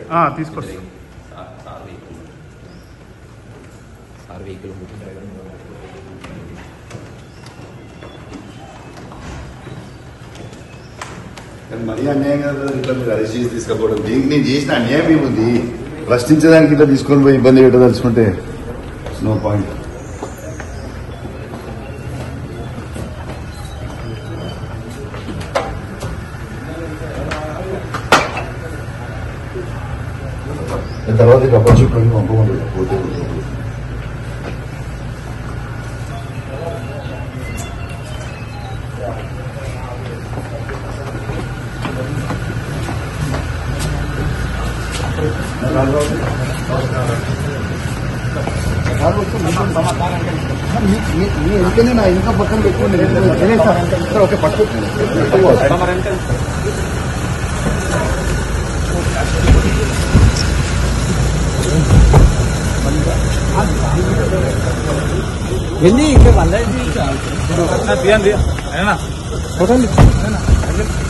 ఆ, తీసుకొస్తా sir sir vehicle sir vehicle కానీ మరీ అన్యాయం కదా ఇట్లా మీరు అరెస్ట్ చేసి తీసుకపోవడం దీనికి నేను చేసిన అన్యాయం ఏముంది ప్రశ్నించడానికి ఇట్లా తీసుకొని పోయి ఇబ్బంది పెట్ట తలుచుకుంటే నో పాయింట్ తర్వాత ఇక అప్పచెప్పడానికి పంపమండి పోతే పోతే. మీ ఎందుకనే నా ఇంకా పక్కన పెట్టుకోండి ఓకే పట్టుకోండి తీయండి